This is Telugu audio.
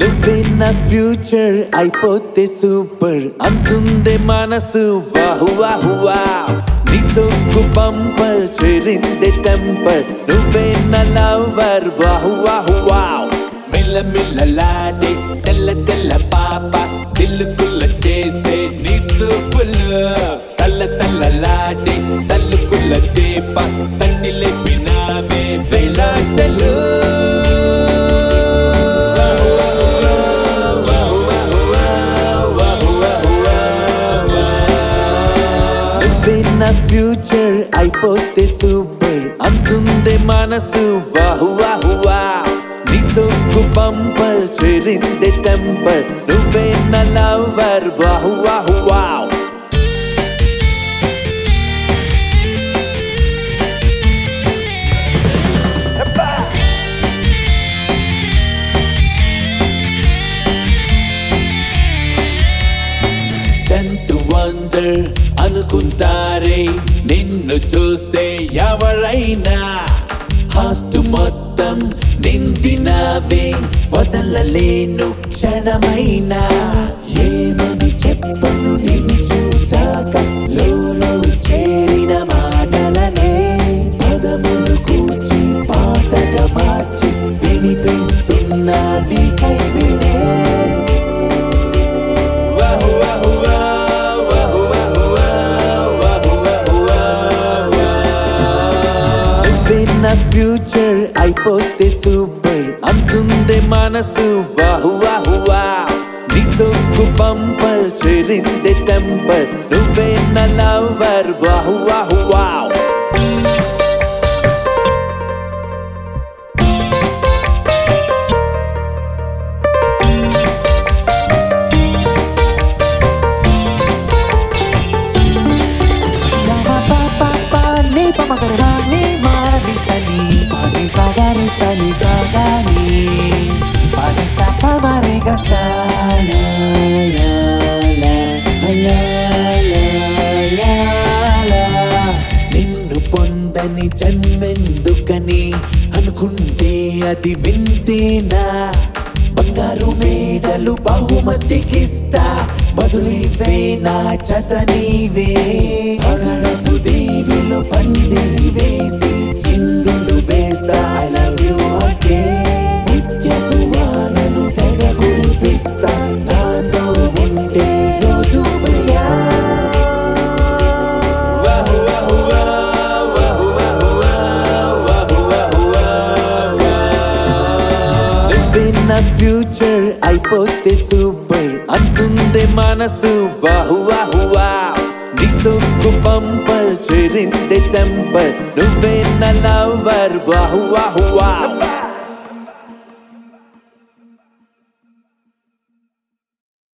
నువ్వే నా ఫ్యూచర్ అయిపోతే సూపర్ అంటుందే మనసు వాహు వాహు వావ్ నీ సొక్కు బంపర్ చేరిందే టెంపర్ నువ్వే నా లవర్ వాహు వాహు వావ్ మిల్ల మిల్లలాడే తెల్ల తెల్ల పాప దిల్లుకుల్ల చేసే నీ చూపులు తల్ల తల్లలాడే తల్లుకుల్ల చేప తన్ని లేపినావే విలాసలు నువ్వే నా ఫ్యూచర్ అయిపోతే సూపర్ అంటుందే మనసు వాహు వాహు వావ్ నీ సొక్కు బంపర్ చేరిందే టెంపర్ నువ్వే నా లవర్ వాహు వాహు వావ్ టెన్త్ వండర్ అనుకుంటారే నిన్ను చూస్తే ఎవరైనా హార్ట్ మొత్తం నిండినవే వదలలేను క్షణమైనా ఏమని చెప్పను నిన్ను చూసాక లోలో చేరిన మాటలనే పదములు కూర్చి పాటగా మార్చి వినిపిస్తున్నా నీకై వినే నువ్వే నా ఫ్యూచర్ అయిపోతే సూపర్ అంటుందే మనసు వాహు వాహు వావ్ నీ సొక్కు బంపర్ చేరిందే టెంపర్ నువ్వే నా లవర్ వాహు వాహు wow Gama pa pa pa ni pa magarba ni marisa ni Pani sa gari sa ni sa gani Pani sa pa mariga sa la la la la la la la నిన్ను పొందని జన్మెందుకని అనుకుంటే అది వింతేనా బంగారు మేడలు బహుమతికిస్తా బదులివే నా చత నీవే అగరపు దేవిలో పందిరి వేసి చిందులు వేస్తా ఐ లవ్ యు అంటే నిత్యపు వానలు తెగ కురిపిస్తా నాతో ఉంటే రోజు ప్రియా నువ్వే నా ఫ్యూచర్ అయిపోతే సూపర్ అంటుందే మనసు వాహు వాహు వావ్ నీ సొక్కు బంపర్ చేరిందే టెంపర్ నువ్వే నా లవర్ వాహు వాహు వావ్